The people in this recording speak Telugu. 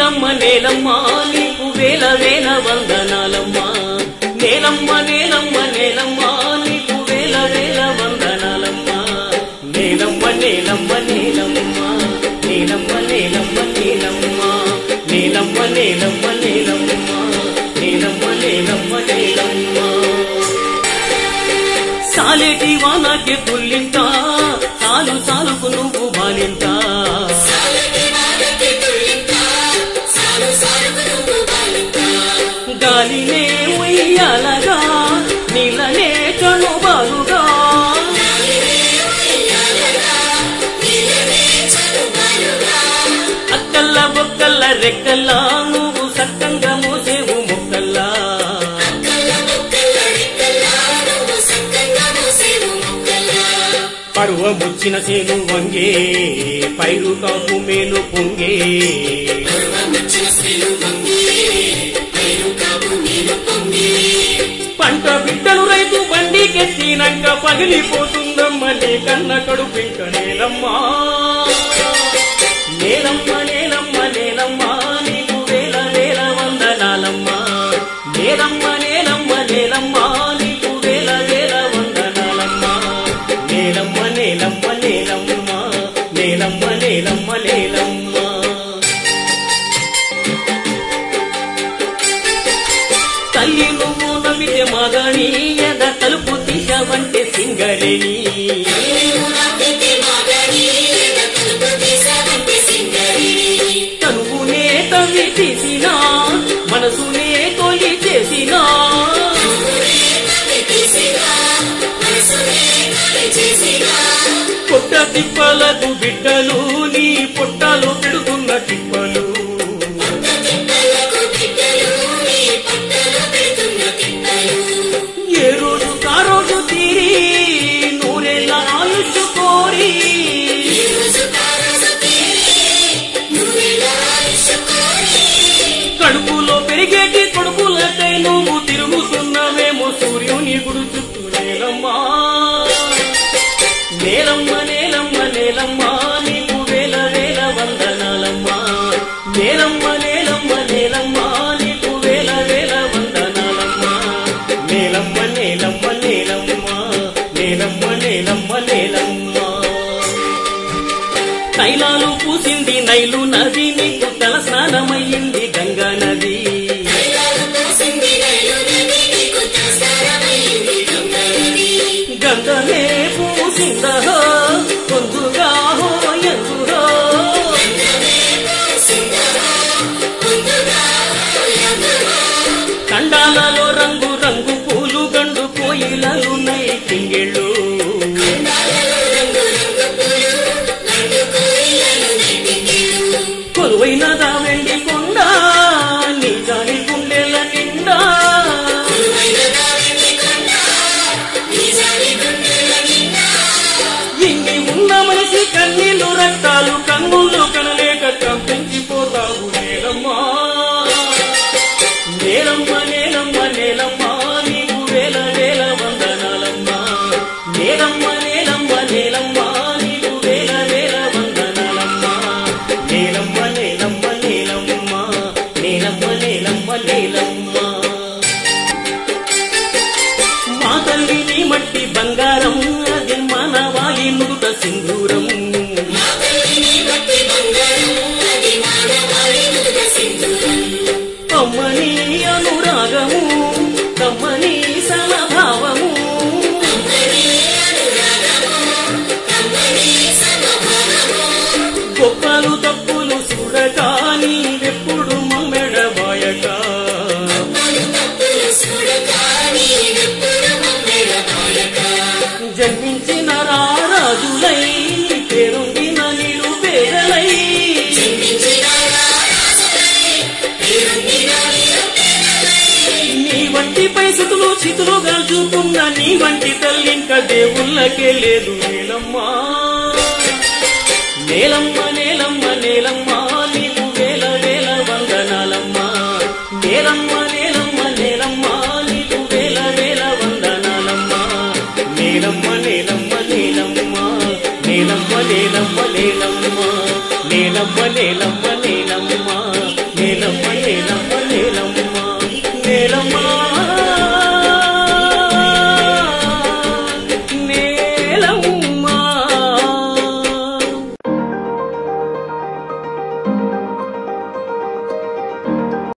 నేలమ్మ నేలమ్మ నీకు వేల వేల వందనాలమ్మా నేలమ్మ నేలమ్మ నేలమ్మ నీకు వేల వేల వందనాలమ్మా నేలమ్మ నేలమ్మ నేలమ్మ నేలమ్మ నేలమ్మ నేలమ్మ నేలమ్మ నేలమ్మ నేలమ్మ నేలమ్మ నేలమ్మ నేలమ్మ సాలేటి వానాకే తుల్లింత సాలు సాలుకు నువ్వు బాలింత గాలినే ఉయ్యాలగా నీలనే కనుబాలుగా అక్కల్ల బొక్కల్ల రెక్కల్లా నువ్వు సక్కంగా మోసేవు మొక్కల్లా పరువముచ్చిన సేను వంగే పైరు కాపు మేలు పొంగే పంట బిడ్డలు రైతు బండికెత్తినాక పగిలిపోతుందమ్మ నీ కన్న కడుపింక నేలమ్మా నేలమ్మ నేలమ్మ నేలమ్మ నీకు వేల వేల వందనాలమ్మా నేలమ్మ నేలమ్మ నేలమ్మ నీకు వేల వేల వందనాలమ్మా నేలమ్మ నేలమ్మ నేలమ్మ నేలమ్మ నేలమ్మ నేలమ్మ తల్లి నువ్వు నవ్వితే మగని ఎద తలుపు తీసవంటే సింగరేణి తనువునే తవ్వి తీసినా మనసునే తొలి చేసినా పొట్ట తిప్పలకు బిడ్డలు నీ పొట్టలో పెడుతున్న తిప్పలు ఏ రోజు కా రోజు తీరి నూనెల ఆయుష్ కోరి కడుపులో పెరిగేటి కొడుకులకై నువ్వు తిరుగుతున్నవేమో సూర్యుని గుడు చుట్టూ నేలమ్మా నేలమ్మ నేలమ్మ నేలమ్మ నీకు వేల వేల వందనాలమ్మా నేలమ్మ నేలమ్మ నేలమ్మ నీకు వేల వేల వందనాలమ్మా నేలమ్మ నేలమ్మ నేలమ్మ నేలమ్మ నేలమ్మ నేలమ్మ తైలాలు పూసింది నైలు నది నీకు తల స్నానమయ్యింది గంగా నది గంగనే పూసిందా పొందుగా హో ఎందురో కండాలలో రంగు రంగు పూలు గండు కోయిలలు నై పింగిళ్ళు కొలువైనదా వెండి కొండ నీ జాని గుండెల నిండా ఇన్ని ఉన్న మనిషి కన్నీళ్ళు రక్తాలు కన్నుళ్ళు కనలేక కంపించిపోతావు నేలమ్మా నేలమ్మ నేలమ్మ నేలమ్మ నీకు వేల వేల వందనాలమ్మా నేలమ్మ నేలమ్మ నేలమ్మ నీకు వేల వేల వందనాలమ్మా నేలమ్మ నేలమ్మ నేలమ్మ నేలమ్మ నేలమ్మ నేలమ్మ మా తల్లి నీ మట్టి బంగారం అది మానవాళి నుదుట సింధూరం అమ్మని అనురాగము కమ్మని సమభావము గొప్పలు తప్పులు చూడక నీవెప్పుడు మమ్మెడబాయక జన్మించిన రారాజులై పేరొందిన నిరు పేదలై నీ వంటి పైసతులు చితులు గాల్చుకున్న నీ వంటి తల్లింక దేవుళ్ళకే లేదు నేలమ్మా నేలమ్మ నేలమ్మ నేలమ్మ నీకు వేల వేల వందనాలమ్మా నేలమ్మ నేలమ్మ నేలమ్మ నీకు వేల వేల వందనాలమ్మా నేలమ్మ నేలమ్మ నేలమ్మ నేలమ్మ నేలమ్మ నేలమ్మ నేలమ్మ నేలమ్మ